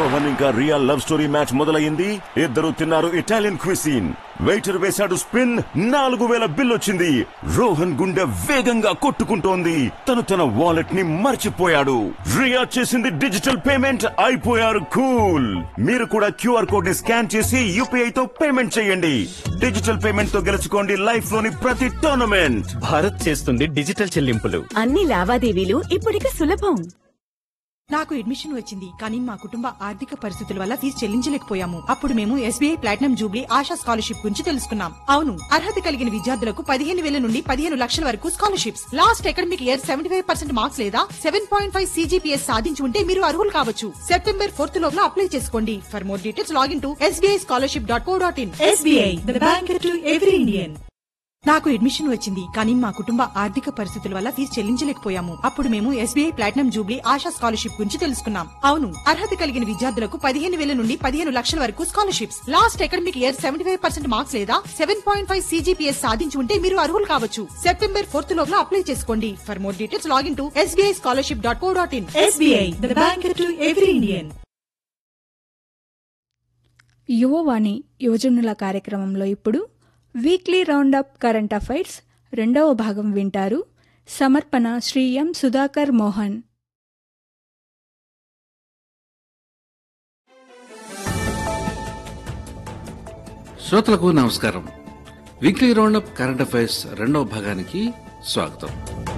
రోహన్ ఇంకా real love story match మొదలైంది ఇద్దరు తిన్నారు ఇటాలియన్ క్విసిన్ వెయిటర్ వేశాడు స్పిన్ నాలుగు వేల బిల్ వచ్చింది రోహన్ గుండె వేగంగా కొట్టుకుంటోంది తను తన వాలెట్ ని మర్చిపోయాడు రియా చేసింది డిజిటల్ పేమెంట్ అయిపోయారు కూల్ మీరు కూడా క్యూఆర్ కోడ్ ని స్కాన్ చేసి యూపీఐ తో పేమెంట్ చేయండి డిజిటల్ పేమెంట్ తో గెలుచుకోండి లైఫ్ లోని ప్రతి టోర్నమెంట్ భారత్ చేస్తుంది డిజిటల్ చెల్లింపులు అన్ని లావాదేవీలు ఇప్పుడిక సులభం నాకు అడ్మిషన్ వచ్చింది కానీ మా కుటుంబ ఆర్థిక పరిస్థితుల వల్ల ఫీజు చెల్లించలేకపోయాము అప్పుడు మేము SBI platinum jubilee Asha scholarship గురించి తెలుసుకున్నాం అవును అర్హత కలిగిన విద్యార్థులకు పదిహేను వేల నుండి పదిహేను లక్షల వరకు scholarships last academic year seventy five percent marks లేదా సెవెన్ పాయింట్ ఫైవ్ సీజీపీఎస్ సాధించి ఉంటే మీరు అర్హులు కావచ్చు సెప్టెంబర్ ఫోర్త్ లోపల అప్లై చేసుకోండి for more details login to SBI scholarship dot co dot in SBI the bank to every Indian నాకు admission వచ్చింది కానీ మా కుటుంబ ఆర్థిక పరిస్థితుల వల్ల ఫీజు చెల్లించలేకపోయాము అప్పుడు మేము SBI platinum jubilee Asha scholarship గురించి తెలుసుకున్నాం అవును అర్హత కలిగిన విద్యార్థులకు పదిహేను వేల నుండి పదిహేను లక్షల వరకు scholarships last academic year seventy five percent marks లేదా సెవెన్ పాయింట్ ఫైవ్ సీజీపీఎస్ సాధించి ఉంటే మీరు అర్హులు కావచ్చు సెప్టెంబర్ ఫోర్త్ లోపల అప్లై చేసుకోండి for more details login to SBI scholarship dot co dot in SBI the bank to every Indian Yuvavani యువజనుల కార్యక్రమంలో ఇప్పుడు వీక్లీ రౌండప్ కరెంట్ అఫైర్స్ రెండవ భాగం వింటారు సమర్పణ శ్రీ ఎం సుధాకర్ మోహన్ శ్రోతలకు నమస్కారం వీక్లీ రౌండప్ కరెంట్ అఫైర్స్ రెండవ భాగానికి స్వాగతం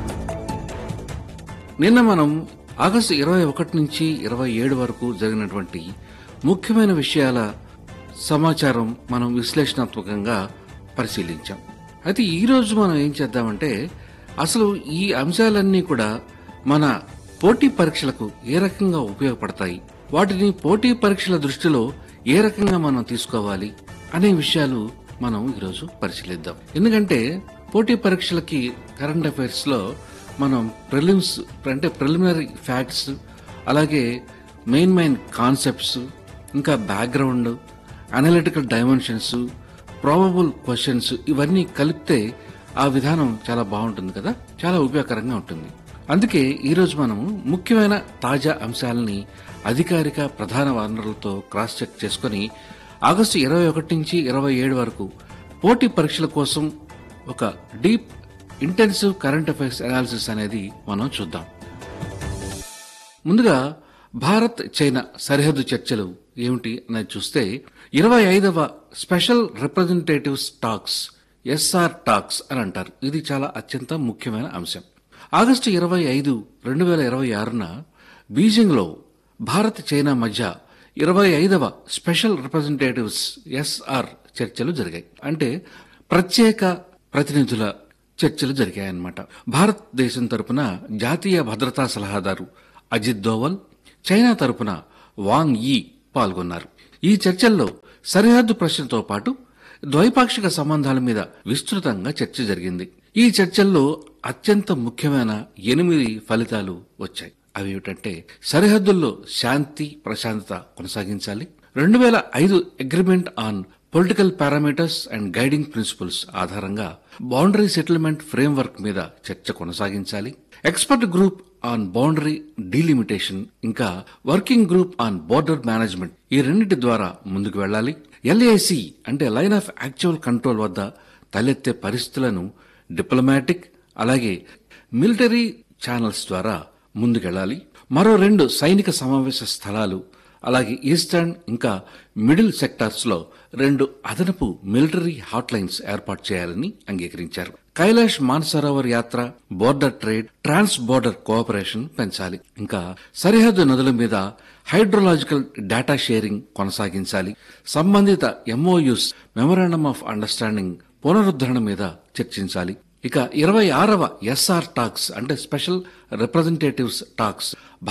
నిన్న మనం ఆగస్టు ఇరవై ఒకటి నుంచి ఇరవై ఏడు వరకు జరిగినటువంటి ముఖ్యమైన విషయాల సమాచారం మనం విశ్లేషణాత్మకంగా పరిశీలించాం అయితే ఈ రోజు మనం ఏం చేద్దామంటే అసలు ఈ అంశాలన్నీ కూడా మన పోటీ పరీక్షలకు ఏ రకంగా ఉపయోగపడతాయి వాటిని పోటీ పరీక్షల దృష్టిలో ఏ రకంగా మనం తీసుకోవాలి అనే విషయాలు మనం ఈరోజు పరిశీలిద్దాం ఎందుకంటే పోటీ పరీక్షలకి కరెంట్ అఫైర్స్ లో మనం ప్రిలిమ్స్ అంటే ప్రిలిమినరీ ఫ్యాక్ట్స్ అలాగే మెయిన్ మెయిన్ కాన్సెప్ట్స్ ఇంకా background analytical dimensions probable questions ఇవన్నీ కలిపితే ఆ విధానం చాలా బాగుంటుంది కదా చాలా ఉపయోగకరంగా ఉంటుంది అందుకే ఈరోజు మనము ముఖ్యమైన తాజా అంశాలని అధికారిక ప్రధాన వనరులతో క్రాస్ చెక్ చేసుకుని ఆగస్టు ఇరవై ఒకటి నుంచి ఇరవై ఏడు వరకు పోటీ పరీక్షల కోసం ఒక deep intensive current affairs analysis అనేది మనం చూద్దాం ముందుగా భారత్ చైనా సరిహద్దు చర్చలు ఏమిటి అనేది చూస్తే ఇరవై ఐదవ special representatives talks SR talks అని అంటారు ఇది చాలా అత్యంత ముఖ్యమైన అంశం ఆగస్టు ఇరవై ఐదు రెండు వేల ఇరవై ఆరున బీజింగ్లో భారత్ చైనా మధ్య ఇరవై ఐదవ స్పెషల్ రిప్రజెంటేటివ్స్ ఎస్ఆర్ చర్చలు జరిగాయి అంటే ప్రత్యేక ప్రతినిధుల చర్చలు జరిగాయన్నమాట భారతదేశం తరపున జాతీయ భద్రతా సలహాదారు అజిత్ దోవల్ చైనా తరపున వాంగ్ యీ పాల్గొన్నారు ఈ చర్చల్లో సరిహద్దు ప్రశ్నతో పాటు ద్వైపాక్షిక సంబంధాల మీద విస్తృతంగా చర్చ జరిగింది ఈ చర్చల్లో అత్యంత ముఖ్యమైన ఎనిమిది ఫలితాలు వచ్చాయి అవి ఏమిటంటే సరిహద్దుల్లో శాంతి ప్రశాంతత కొనసాగించాలి రెండు వేల ఐదు agreement on political parameters and guiding principles ఆధారంగా బౌండరీ సెటిల్మెంట్ ఫ్రేమ్వర్క్ మీద చర్చ కొనసాగించాలి expert group on boundary delimitation ఇంకా working group on border management ఈ రెండింటి ద్వారా ముందుకు వెళ్ళాలి ఎల్ఏసి అంటే లైన్ ఆఫ్ యాక్చువల్ కంట్రోల్ వద్ద తలెత్తే పరిస్థితులను డిప్లొమాటిక్ అలాగే మిలిటరీ ఛానల్స్ ద్వారా ముందుకెళ్ళాలి మరో రెండు సైనిక సమావేశ స్థలాలు అలాగే ఈస్టర్న్ ఇంకా మిడిల్ సెక్టార్స్ లో రెండు అదనపు మిలిటరీ హాట్లైన్స్ ఏర్పాటు చేయాలని అంగీకరించారు Kailash Mansarovar Yatra border trade trans border cooperation పెంచాలి ఇంకా సరిహద్దు నదుల మీద హైడ్రోలాజికల్ డేటా షేరింగ్ కొనసాగించాలి సంబంధిత ఎంఓయూస్ మెమరాండమ్ ఆఫ్ అండర్స్టాండింగ్ పునరుద్ధరణ మీద చర్చించాలి ఇక ఇరవై ఆరవ ఎస్ఆర్ టాక్స్ అంటే స్పెషల్ రిప్రజెంటేటివ్స్ టాక్స్